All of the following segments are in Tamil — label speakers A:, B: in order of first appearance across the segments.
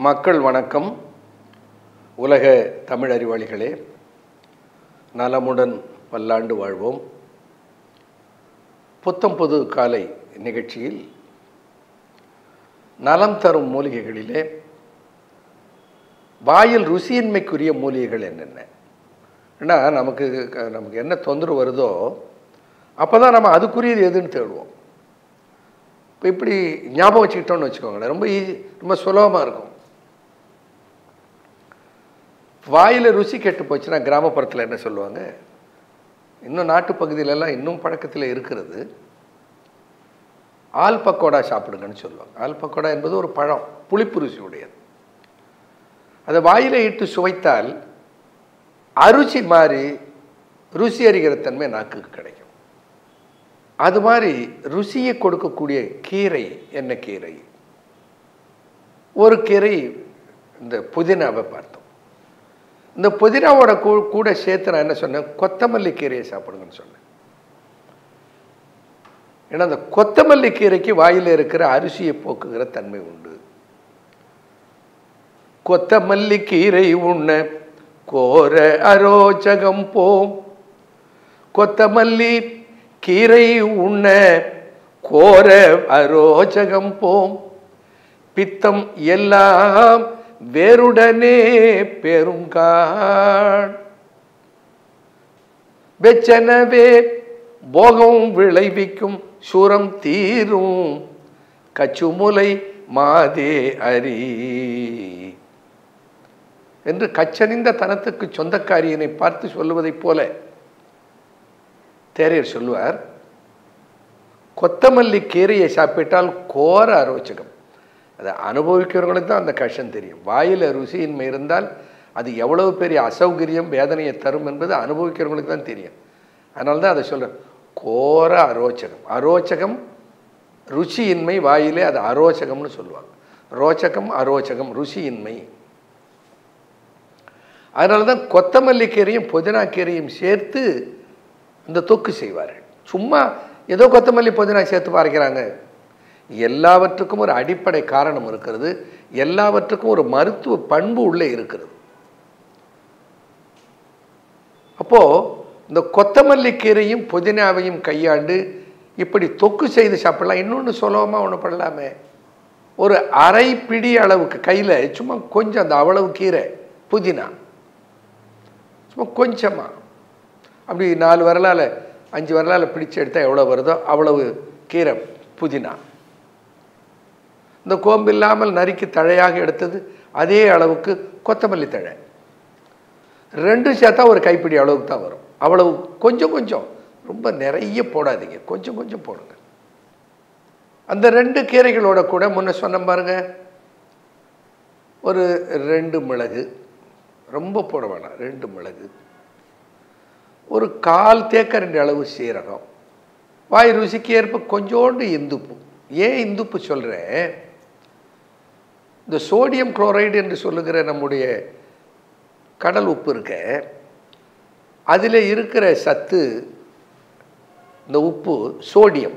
A: மக்கள் வணக்கம் உலக தமிழ் அறிவாளிகளே நலமுடன் பல்லாண்டு வாழ்வோம் புத்தம் புது காலை நிகழ்ச்சியில் நலம் தரும் மூலிகைகளிலே வாயில் ருசியின்மைக்குரிய மூலிகைகள் என்னென்ன ஏன்னா நமக்கு நமக்கு என்ன தொந்தரவு வருதோ அப்போ தான் நம்ம அதுக்குரியது எதுன்னு தேடுவோம் இப்போ இப்படி ஞாபகம் வச்சுக்கிட்டோம்னு வச்சுக்கோங்களேன் ரொம்ப ஈஸி ரொம்ப சுலபமாக இருக்கும் வாயில் ருசி கெட்டு போச்சுன்னா கிராமப்புறத்தில் என்ன சொல்லுவாங்க இன்னும் நாட்டு பகுதியிலலாம் இன்னும் பழக்கத்தில் இருக்கிறது ஆல் பக்கோடா சாப்பிடுங்கன்னு சொல்லுவாங்க ஆல் பக்கோடா என்பது ஒரு பழம் புளிப்பு ருசி உடையது அதை வாயில் இட்டு சுவைத்தால் அருசி மாறி ருசி அறிகிற தன்மை நாக்குக்கு கிடைக்கும் அது மாதிரி ருசியை கொடுக்கக்கூடிய கீரை என்ன கீரை ஒரு கீரை இந்த புதினாவை பார்த்தோம் இந்த புதினாவோட கூ கூட சேர்த்து நான் என்ன சொன்னேன் கொத்தமல்லி கீரையை சாப்பிடுங்கன்னு சொன்னேன் ஏன்னா அந்த கொத்தமல்லி கீரைக்கு வாயில் இருக்கிற அரிசியை போக்குகிற தன்மை உண்டு கொத்தமல்லி கீரை உண்ண கோர அரோச்சகம் போம் கொத்தமல்லி கீரை உண்ண கோர அரோச்சகம் போம் பித்தம் எல்லாம் வேருடனே பெருங்கான் வெச்சனவே போகம் விளைவிக்கும் சுரம் தீரும் கச்சுமுலை மாதே அரி என்று கச்சனிந்த தனத்துக்கு சொந்தக்காரியனை பார்த்து சொல்லுவதைப் போல தேரையர் சொல்லுவார் கொத்தமல்லி கீரையை சாப்பிட்டால் கோர அரோச்சகம் அதை அனுபவிக்கிறவங்களுக்கு தான் அந்த கஷ்டம் தெரியும் வாயில் ருசியின்மை இருந்தால் அது எவ்வளவு பெரிய அசௌகரியம் வேதனையை தரும் என்பது அனுபவிக்கிறவங்களுக்கு தான் தெரியும் அதனால தான் அதை சொல்கிறேன் கோர அரோச்சகம் அரோச்சகம் ருச்சியின்மை வாயிலே அது அரோச்சகம்னு சொல்லுவாங்க ரோச்சகம் அரோச்சகம் ருசியின்மை அதனால தான் கொத்தமல்லி கீரையும் புதினா கீரையும் சேர்த்து இந்த தொக்கு செய்வார்கள் சும்மா ஏதோ கொத்தமல்லி புதினா சேர்த்து பார்க்கிறாங்க எல்லாவற்றுக்கும் ஒரு அடிப்படை காரணம் இருக்கிறது எல்லாவற்றுக்கும் ஒரு மருத்துவ பண்பு உள்ளே இருக்கிறது அப்போது இந்த கொத்தமல்லி கீரையும் புதினாவையும் கையாண்டு இப்படி தொக்கு செய்து சாப்பிடலாம் இன்னொன்று சுலபமாக ஒன்று பண்ணலாமே ஒரு அரை பிடி அளவுக்கு கையில் சும்மா கொஞ்சம் அந்த அவ்வளவு கீரை புதினா சும்மா கொஞ்சமாக அப்படி நாலு வரலால் அஞ்சு வரலால் பிடிச்சு எடுத்தால் எவ்வளோ வருதோ அவ்வளவு கீரை புதினா இந்த கோம்பு இல்லாமல் நறுக்கி தழையாக எடுத்தது அதே அளவுக்கு கொத்தமல்லி தழை ரெண்டும் சேர்த்தா ஒரு கைப்பிடி அளவுக்கு தான் வரும் அவ்வளவு கொஞ்சம் கொஞ்சம் ரொம்ப நிறைய போடாதீங்க கொஞ்சம் கொஞ்சம் போடுங்க அந்த ரெண்டு கீரைகளோட கூட முன்ன சொன்ன பாருங்க ஒரு ரெண்டு மிளகு ரொம்ப போட வேணாம் ரெண்டு மிளகு ஒரு கால் தேக்கரண்டி அளவு சீரகம் வாய் ருசிக்கு ஏற்ப கொஞ்சோண்டு இந்துப்பு ஏன் இந்துப்பு சொல்கிறேன் இந்த சோடியம் குளோரைடு என்று சொல்லுகிற நம்முடைய கடல் உப்பு இருக்க அதில் இருக்கிற சத்து இந்த உப்பு சோடியம்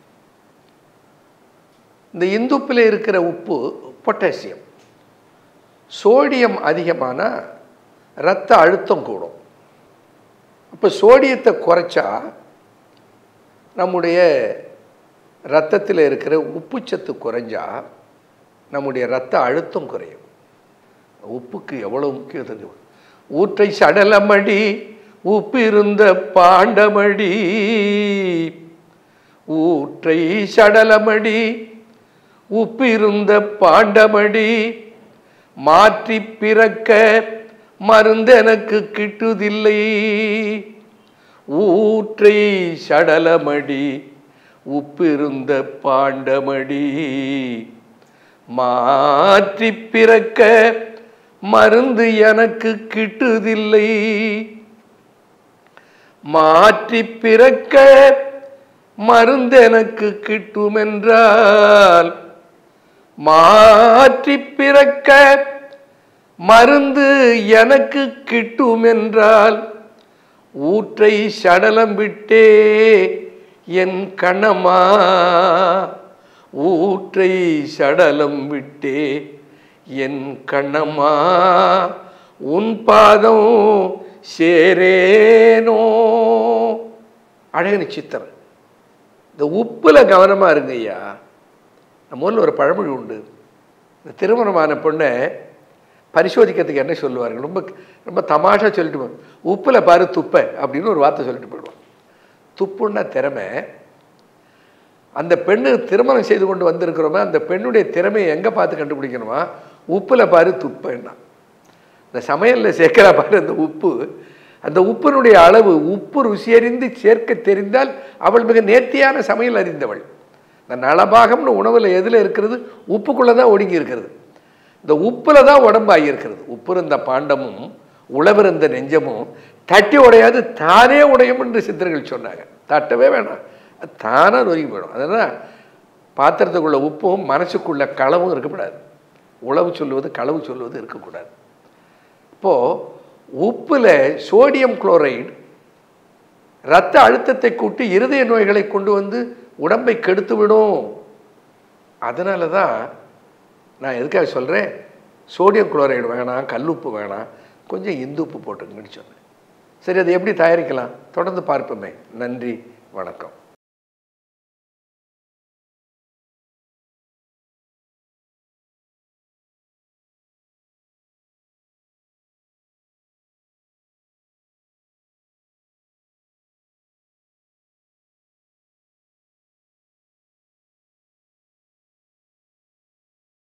A: இந்த இந்துப்பில் இருக்கிற உப்பு பொட்டாசியம் சோடியம் அதிகமானால் இரத்த அழுத்தம் கூடும் அப்போ சோடியத்தை குறைச்சா நம்முடைய ரத்தத்தில் இருக்கிற உப்புச்சத்து குறைஞ்சா நம்முடைய ரத்த அழுத்தம் குறையும் உப்புக்கு எவ்வளோ முக்கியம் ஊற்றை சடலமடி உப்பு இருந்த பாண்டமடி ஊற்றை சடலமடி உப்பு இருந்த பாண்டமடி மாற்றி பிறக்க மருந்து எனக்கு கிட்டுதில்லை ஊற்றை சடலமடி உப்பிருந்த பாண்டமடி மாற்றி பிறக்க மருந்து எனக்கு கிட்டுதில்லை மாற்றி பிறக்க மருந்து எனக்கு கிட்டுமென்றால் மாற்றி பிறக்க மருந்து எனக்கு கிட்டும் என்றால் ஊற்றை சடலம் விட்டே என் கணமா ஊற்றை சடலம் விட்டே என் கண்ணம்மா உன் பாதம் சேரேனோ அழகு சித்திரம் இந்த உப்புல கவனமா இருங்க ஐயா நம்ம ஊரில் ஒரு பழமொழி உண்டு இந்த திருமணமான பொண்ணை பரிசோதிக்கிறதுக்கு என்ன சொல்லுவார்கள் ரொம்ப ரொம்ப தமாஷா சொல்லிட்டு போ- உப்புல பாரு துப்ப அப்படின்னு ஒரு வார்த்தை சொல்லிட்டு போயிடுவான் துப்புன்னா திறமை அந்த பெண்ணு திருமணம் செய்து கொண்டு வந்திருக்கிறோமே அந்த பெண்ணுடைய திறமையை எங்கே பார்த்து கண்டுபிடிக்கணுமா உப்பில் பாரு துப்பன்னா இந்த சமையலில் சேர்க்கிற பாரு அந்த உப்பு அந்த உப்பினுடைய அளவு உப்பு ருசியறிந்து சேர்க்க தெரிந்தால் அவள் மிக நேர்த்தியான சமையல் அறிந்தவள் இந்த நலபாகம்னு உணவில் எதில் இருக்கிறது உப்புக்குள்ளே தான் ஒடுங்கி இருக்கிறது இந்த உப்பில் தான் உடம்பாகி இருக்கிறது உப்பு இருந்த பாண்டமும் உழவிருந்த நெஞ்சமும் தட்டி உடையாது தானே உடையும் என்று சித்தர்கள் சொன்னாங்க தட்டவே வேணாம் அது தானாக நொறுங்கி போயிடும் அதனால் பாத்திரத்துக்குள்ள உப்பும் மனசுக்குள்ள களவும் இருக்கக்கூடாது உழவு சொல்லுவது களவு சொல்லுவது இருக்கக்கூடாது இப்போது உப்பில் சோடியம் குளோரைடு இரத்த அழுத்தத்தை கூட்டி இருதய நோய்களை கொண்டு வந்து உடம்பை கெடுத்து விடும் அதனால தான் நான் எதுக்காக சொல்கிறேன் சோடியம் குளோரைடு வேணாம் கல்லுப்பு வேணாம் கொஞ்சம் இந்து உப்பு போட்டுங்கன்னு சொன்னேன் சரி அதை எப்படி தயாரிக்கலாம் தொடர்ந்து பார்ப்போமே நன்றி வணக்கம்